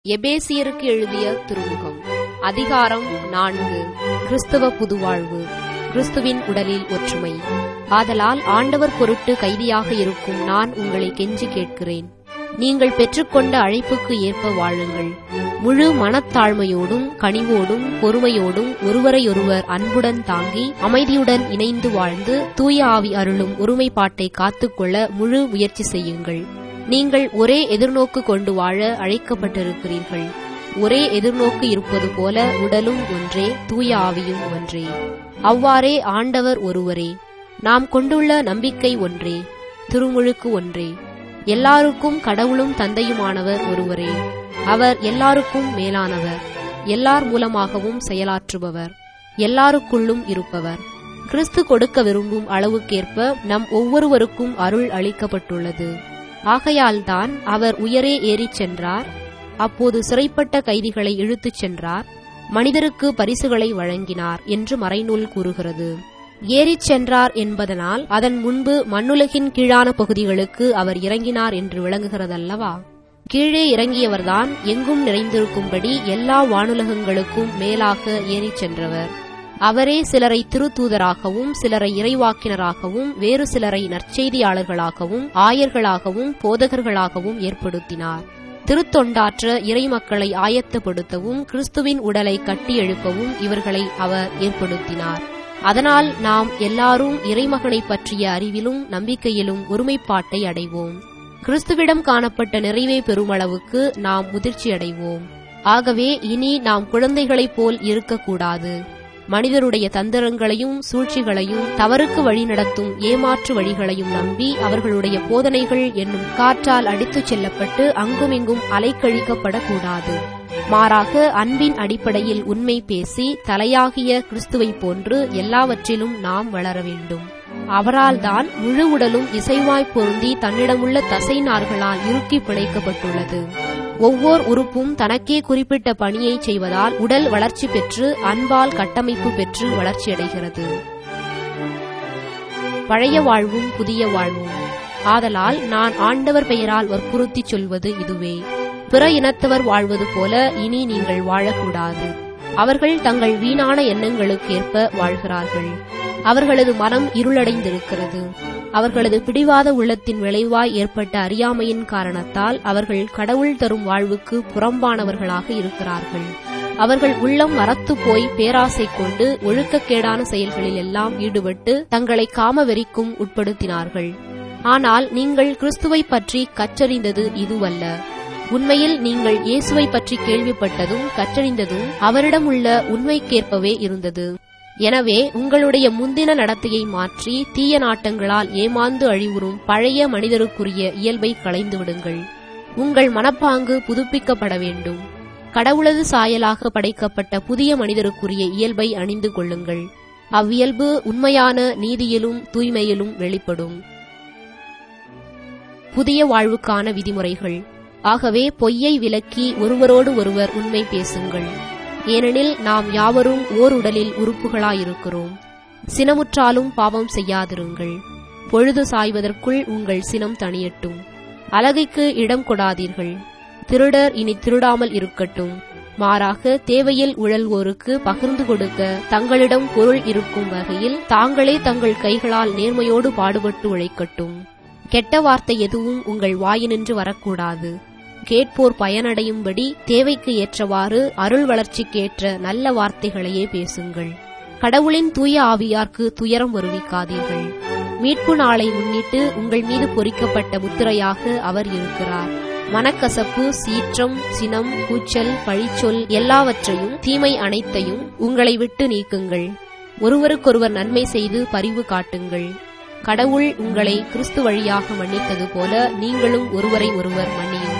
எபேசியருக்கு எழுதிய திருமுகம் அதிகாரம் நான்கு கிறிஸ்தவ புதுவாழ்வு கிறிஸ்துவின் உடலில் ஒற்றுமை ஆதலால் ஆண்டவர் பொருட்டு கைதியாக இருக்கும் நான் உங்களை கெஞ்சி கேட்கிறேன் நீங்கள் பெற்றுக்கொண்ட அழைப்புக்கு ஏற்ப வாழுங்கள் முழு மனத்தாழ்மையோடும் கனிவோடும் பொறுமையோடும் ஒருவரையொருவர் அன்புடன் தாங்கி அமைதியுடன் இணைந்து வாழ்ந்து தூய ஆவி அருளும் ஒருமைப்பாட்டை காத்துக்கொள்ள முழு முயற்சி செய்யுங்கள் நீங்கள் ஒரே எதிர்நோக்கு கொண்டு வாழ அழைக்கப்பட்டிருக்கிறீர்கள் ஒரே எதிர்நோக்கு இருப்பது போல உடலும் ஒன்றே தூய ஆவியும் ஒன்றே அவ்வாறே ஆண்டவர் ஒருவரே நாம் கொண்டுள்ள நம்பிக்கை ஒன்றே திருமுழுக்கு ஒன்றே எல்லாருக்கும் கடவுளும் தந்தையுமானவர் ஒருவரே அவர் எல்லாருக்கும் மேலானவர் எல்லார் மூலமாகவும் செயலாற்றுபவர் எல்லாருக்குள்ளும் இருப்பவர் கிறிஸ்து கொடுக்க விரும்பும் அளவுக்கேற்ப நம் ஒவ்வொருவருக்கும் அருள் அளிக்கப்பட்டுள்ளது ஆகையால்தான் அவர் உயரே ஏறிச் சென்றார் அப்போது சிறைப்பட்ட கைதிகளை இழுத்துச் சென்றார் மனிதருக்கு பரிசுகளை வழங்கினார் என்று மறைநூல் கூறுகிறது ஏறிச் சென்றார் என்பதனால் அதன் முன்பு மண்ணுலகின் கீழான பகுதிகளுக்கு அவர் இறங்கினார் என்று விளங்குகிறதல்லவா கீழே இறங்கியவர்தான் எங்கும் நிறைந்திருக்கும்படி எல்லா வானுலகங்களுக்கும் மேலாக ஏறிச் சென்றவர் அவரே சிலரை திருத்தூதராகவும் சிலரை இறைவாக்கினராகவும் வேறு சிலரை நற்செய்தியாளர்களாகவும் ஆயர்களாகவும் போதகர்களாகவும் ஏற்படுத்தினார் திருத்தொண்டாற்ற இறைமக்களை ஆயத்தப்படுத்தவும் கிறிஸ்துவின் உடலை கட்டி எழுப்பவும் இவர்களை அவர் ஏற்படுத்தினார் அதனால் நாம் எல்லாரும் இறைமகனை பற்றிய அறிவிலும் நம்பிக்கையிலும் ஒருமைப்பாட்டை அடைவோம் கிறிஸ்துவிடம் காணப்பட்ட நிறைவை பெறுமளவுக்கு நாம் முதிர்ச்சியடைவோம் ஆகவே இனி நாம் குழந்தைகளைப் போல் இருக்கக்கூடாது மனிதருடைய தந்திரங்களையும் சூழ்ச்சிகளையும் தவறுக்கு வழிநடத்தும் ஏமாற்று வழிகளையும் நம்பி அவர்களுடைய போதனைகள் என்னும் காற்றால் அடித்துச் செல்லப்பட்டு அங்குமிங்கும் அலைக்கழிக்கப்படக்கூடாது மாறாக அன்பின் அடிப்படையில் உண்மை பேசி தலையாகிய கிறிஸ்துவைப் போன்று எல்லாவற்றிலும் நாம் வளர வேண்டும் அவரால்தான் முழு உடலும் இசைவாய் பொருந்தி தன்னிடமுள்ள தசை நார்களால் இறுக்கி பிணைக்கப்பட்டுள்ளது ஒவ்வொரு உறுப்பும் தனக்கே குறிப்பிட்ட பணியை செய்வதால் உடல் வளர்ச்சி பெற்று அன்பால் கட்டமைப்பு பெற்று வளர்ச்சியடைகிறது பழைய வாழ்வும் புதிய வாழ்வும் ஆதலால் நான் ஆண்டவர் பெயரால் வற்புறுத்திச் சொல்வது இதுவே பிற இனத்தவர் வாழ்வது போல இனி நீங்கள் வாழக்கூடாது அவர்கள் தங்கள் வீணான எண்ணங்களுக்கேற்ப வாழ்கிறார்கள் அவர்களது மனம் இருளடைந்திருக்கிறது அவர்களது பிடிவாத உள்ளத்தின் விளைவாய் ஏற்பட்ட அறியாமையின் காரணத்தால் அவர்கள் கடவுள் தரும் வாழ்வுக்கு புறம்பானவர்களாக இருக்கிறார்கள் அவர்கள் உள்ளம் மரத்து போய் பேராசை கொண்டு ஒழுக்கக்கேடான செயல்களில் எல்லாம் ஈடுபட்டு தங்களை காமவெறிக்கும் உட்படுத்தினார்கள் ஆனால் நீங்கள் கிறிஸ்துவை பற்றி கற்றறிந்தது இதுவல்ல உண்மையில் நீங்கள் இயேசுவை பற்றி கேள்விப்பட்டதும் கற்றறிந்ததும் அவரிடம் உள்ள உண்மைக்கேற்பவே இருந்தது எனவே உங்களுடைய முந்தின நடத்தையை மாற்றி தீய நாட்டங்களால் ஏமாந்து அழிவுறும் பழைய மனிதருக்குரிய இயல்பை களைந்து விடுங்கள் உங்கள் மனப்பாங்கு புதுப்பிக்கப்பட வேண்டும் கடவுளது சாயலாக படைக்கப்பட்ட புதிய மனிதருக்குரிய இயல்பை அணிந்து கொள்ளுங்கள் அவ்வியல்பு உண்மையான நீதியிலும் தூய்மையிலும் வெளிப்படும் புதிய வாழ்வுக்கான விதிமுறைகள் ஆகவே பொய்யை விலக்கி ஒருவரோடு ஒருவர் உண்மை பேசுங்கள் ஏனெனில் நாம் யாவரும் ஓர் உடலில் உறுப்புகளாயிருக்கிறோம் சினமுற்றாலும் பாவம் செய்யாதிருங்கள் பொழுது சாய்வதற்குள் உங்கள் சினம் தணியட்டும் அழகைக்கு இடம் கொடாதீர்கள் திருடர் இனி திருடாமல் இருக்கட்டும் மாறாக தேவையில் உழல்வோருக்கு பகிர்ந்து கொடுக்க தங்களிடம் பொருள் இருக்கும் வகையில் தாங்களே தங்கள் கைகளால் நேர்மையோடு பாடுபட்டு உழைக்கட்டும் கெட்ட வார்த்தை எதுவும் உங்கள் வாயினின்று வரக்கூடாது கேட்போர் பயனடையும்படி தேவைக்கு ஏற்றவாறு அருள் வளர்ச்சிக்கேற்ற நல்ல வார்த்தைகளையே பேசுங்கள் கடவுளின் தூய ஆவியார்க்கு துயரம் வருவிக்காதீர்கள் மீட்பு நாளை முன்னிட்டு உங்கள் மீது பொறிக்கப்பட்ட முத்திரையாக அவர் இருக்கிறார் மனக்கசப்பு சீற்றம் சினம் கூச்சல் பழிச்சொல் எல்லாவற்றையும் தீமை அனைத்தையும் உங்களை விட்டு நீக்குங்கள் ஒருவருக்கொருவர் நன்மை செய்து பரிவு காட்டுங்கள் கடவுள் உங்களை கிறிஸ்து வழியாக மன்னித்தது போல நீங்களும் ஒருவரை ஒருவர் மன்னியுங்கள்